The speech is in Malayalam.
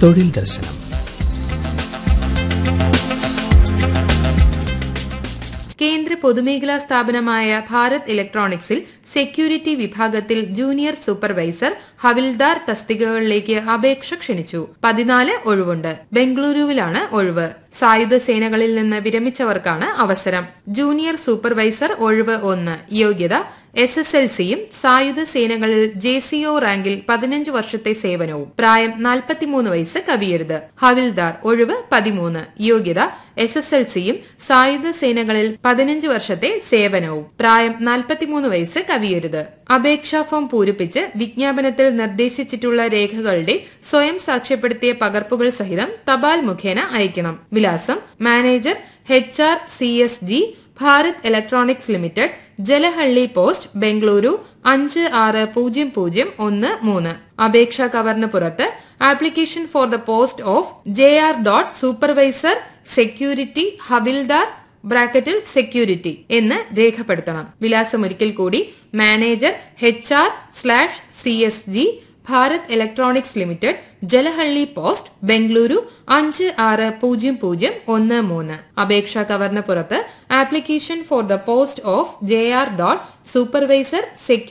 തൊഴിൽ ദർശനം കേന്ദ്ര പൊതുമേഖലാ സ്ഥാപനമായ ഭാരത് ഇലക്ട്രോണിക്സിൽ സെക്യൂരിറ്റി വിഭാഗത്തിൽ ജൂനിയർ സൂപ്പർവൈസർ ഹവിൽദാർ തസ്തികകളിലേക്ക് അപേക്ഷ ക്ഷണിച്ചു പതിനാല് ഒഴിവുണ്ട് ബംഗളൂരുവിലാണ് ഒഴിവ് സായുധ സേനകളിൽ നിന്ന് വിരമിച്ചവർക്കാണ് അവസരം ജൂനിയർ സൂപ്പർവൈസർ ഒഴിവ് ഒന്ന് യോഗ്യത എസ് എസ് എൽ സിയും സായുധ സേനകളിൽ ജെ സി ഒ റാങ്കിൽ പതിനഞ്ച് വർഷത്തെ സേവനവും പ്രായം നാൽപ്പത്തിമൂന്ന് വയസ്സ് കവിയരുത് ഹവിൽദാർ ഒഴിവ് പതിമൂന്ന് യോഗ്യത എസ് എസ് എൽ സിയും സായുധ സേനകളിൽ പതിനഞ്ച് വർഷത്തെ സേവനവും പ്രായം നാൽപ്പത്തിമൂന്ന് വയസ്സ് കവിയരുത് അപേക്ഷാ ഫോം പൂരിപ്പിച്ച് വിജ്ഞാപനത്തിൽ നിർദ്ദേശിച്ചിട്ടുള്ള രേഖകളുടെ സ്വയം സാക്ഷ്യപ്പെടുത്തിയ പകർപ്പുകൾ സഹിതം തപാൽ മുഖേന അയക്കണം വിലാസം manager H R C S G Bharat electronics limited Jalahalli post Bengaluru അഞ്ച് ആറ് പൂജ്യം പൂജ്യം ഒന്ന് മൂന്ന് അപേക്ഷാ കവറിന് പുറത്ത് application for the post of J R dot supervisor security havildar ബ്രാക്കറ്റിൽ സെക്യൂരിറ്റി എന്ന് രേഖപ്പെടുത്തണം വിലാസം ഒരിക്കൽ കൂടി manager H R slash C S G Bharat electronics limited Jalahalli post Bengaluru അഞ്ച് ആറ് പൂജ്യം പൂജ്യം ഒന്ന് മൂന്ന് അപേക്ഷാ കവറിന് പുറത്ത് application for the post of J R dot supervisor സെക്യൂ